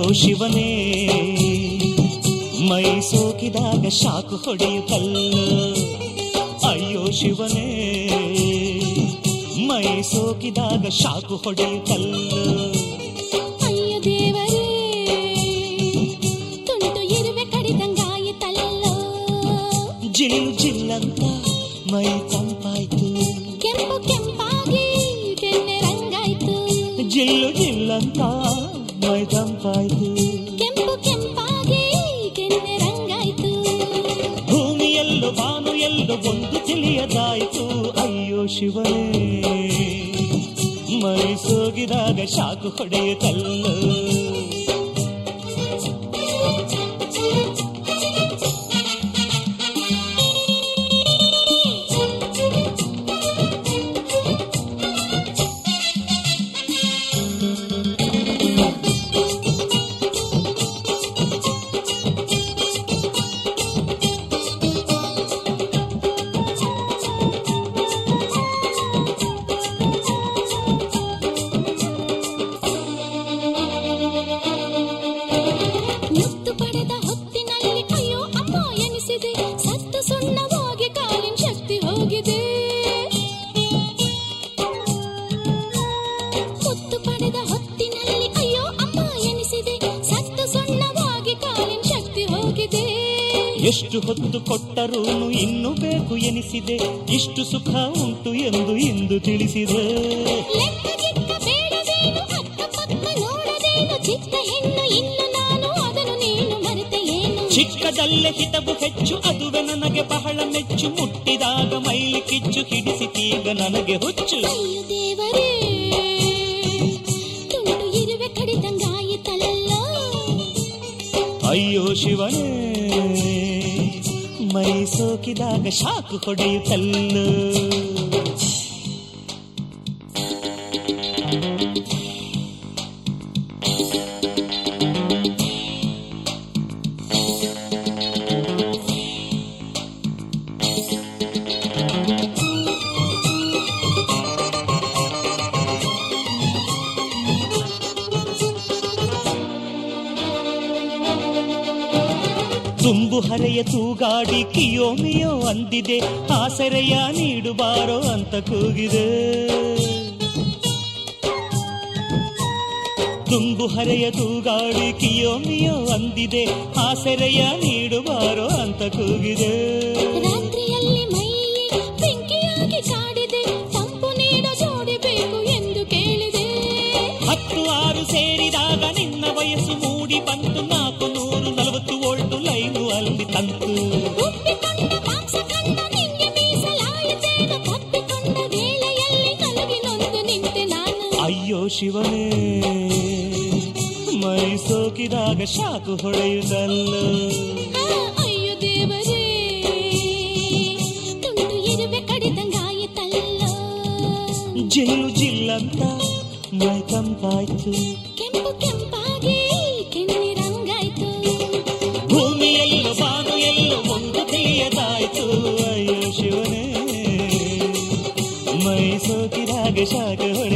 ಶಿವನೇ ಮೈ ಸೋಕಿದಾಗ ಶಾಕು ಹೊಡೆಯುತ್ತಲ್ಲ ಅಯ್ಯೋ ಶಿವನೇ ಮೈ ಸೋಕಿದಾಗ ಶಾಕು ಹೊಡೆಯುತ್ತಲ್ಲ ಅಯ್ಯ ದೇವರೇ ತುಂಟು ಇರುವೆ ಕಡಿದಂಗಾಯಿತಲ್ಲೋ ಜಿಲ್ಲು ಜಿಲ್ಲಂತ ಮೈ ತಂಪಾಯ್ತು ಕೆಂಪು ಕೆಂಪಾಗಿ ಕೆನ್ನೆ ರಂಗಾಯ್ತು ಜಿಲ್ಲು ಜಿಲ್ಲಂತ ಮೈ ತಂಪಾಯ್ತು ಕೆಂಪು ಕೆಂಪಾಗಿ ಕೆನ್ನೆ ರಂಗಾಯ್ತು ಭೂಮಿಯಲ್ಲೂ ಬಾನು ಎಲ್ಲೋ ಒಂದು ತಿಳಿಯದಾಯ್ತು ಅಯ್ಯೋ ಶಿವನೇ ಮೈ ಸೋಗಿದಾಗ ಶಾಕು ಹೊಡೆಯುತ್ತಲ್ಲ ಮುತ್ತು ಪಡೆದ ಹೊತ್ತಿನಲ್ಲಿ ಅಯ್ಯೋ ಅಮ್ಮ ಎನಿಸಿದೆ ಸತ್ತು ಸುಣ್ಣವಾಗಿ ಕಾಲಿನ ಶಕ್ತಿ ಹೋಗಿದೆ ಮುತ್ತು ಪಡೆದ ಹೊತ್ತಿನಲ್ಲಿ ಅಯ್ಯೋ ಅಮ್ಮ ಎನಿಸಿದೆ ಸತ್ತು ಸುಣ್ಣವಾಗಿ ಕಾಲಿನ ಶಕ್ತಿ ಹೋಗಿದೆ ಎಷ್ಟು ಹೊತ್ತು ಕೊಟ್ಟರೂ ಇನ್ನು ಬೇಕು ಎನಿಸಿದೆ ಇಷ್ಟು ಸುಖ ಉಂಟು ಎಂದು ಇಂದು ತಿಳಿಸಿದೆ ಲೆಕ್ಕ ಗಿಕ್ಕ ಬೇಡವೇನು ಅಕ್ಕಪಕ್ಕ ನೋಡದೇನು ಚಿಕ್ಕ ಹೆಣ್ಣು ಇನ್ನು ನಾನು ಅದನ್ನು ನೀನು ಮರೆತೆ ಏನು ಚಿಕ್ಕದಲ್ಲೇ ಹಿತವು ಹೆಚ್ಚು ಅದುವೆ ನನಗೆ ಬಹಳ ಮೆಚ್ಚು ಮುಟ್ಟಿದಾಗ ಮೈಲಿ ಕಿಚ್ಚು ಹಿಡಿಸಿತೀಗ ನನಗೆ ಹುಚ್ಚು ಅಯ್ಯೋ ದೇವರೇ ತುಂಡು ಇರುವೆ ಕಡಿದಂಗಾಯಿತಲ್ಲ ಅಯ್ಯೋ ಶಿವನೇ ಮೈ ಸೋಕಿದಾಗ ಶಾಕು ಹೊಡೆಯುತ್ತಲ್ಲ ತುಂಬು ಹರೆಯ ತೂಗಾಡಿ ಕಿಯೋ ಮಿಯೋ ಅಂದಿದೆ ಆಸರೆಯ ನೀಡುಬಾರೋ ಅಂತ ಕೂಗಿದೆ ತುಂಬು ಹರೆಯ ತೂಗಾಡಿ ಕಿಯೋ ಮಿಯೋ ಅಂದಿದೆ ಆಸರೆಯ ನೀಡುಬಾರೋ ಅಂತ ಕೂಗಿದೆ ರಾತ್ರಿಯಲ್ಲಿ ಮೈ ಬೆಂಕಿಯಾಗಿ ಕಾಡಿದೆ ತಂಪು ನೀಡ ಜೋಡಿ ಬೇಕು ಎಂದು ಕೇಳಿದೆ ಹತ್ತು ಆರು ಸೇರಿದಾಗ ನಿನ್ನ ವಯಸ್ಸು ಮೂಡಿ ಬಂತು ನಾಲ್ಕು ನೂರು ನಲವತ್ತು ಓಲ್ಟು ಲೈನು ಅಲ್ಲಿ ತಂತು ಒಪ್ಪಿಕೊಂಡ ಮಾಂಸ ಕಂಡ ನಿಂಗೆ ಮೀಸಲಾಯಿತೇನು ತಪ್ಪಿಕೊಂಡ ವೇಳೆಯಲ್ಲಿ ನಲುಗಿ ನೊಂದು ನಿಂತೆ ನಾನು ಅಯ್ಯೋ ಶಿವನೇ ಮೈ ಸೋಕಿದಾಗ ಶಾಕು ಹೊಡೆಯುತ್ತಲ್ಲ ಆ, ಅಯ್ಯೋ ದೇವರೇ ತುಂಡು ಇರುವೆ ಕಡಿದಂಗಾಯಿತಲ್ಲ ಜಿಲ್ಲು ಜಿಲ್ಲಂತ ಮೈ ತಂಪಾಯ್ತು ಕೆಂಪು ಕೆಂಪಾಗಿ ಕೆನ್ನೆ ರಂಗಾಯ್ತು ಭೂಮಿಯಲ್ಲೂ ಬಾನು ಎಲ್ಲೋ ಒಂದು ತಿಳಿಯದಾಯ್ತು ಅಯ್ಯೋ ಶಿವನೇ ಮೈ ಸೋಕಿದಾಗ ಶಾಕು ಹೊಡೆ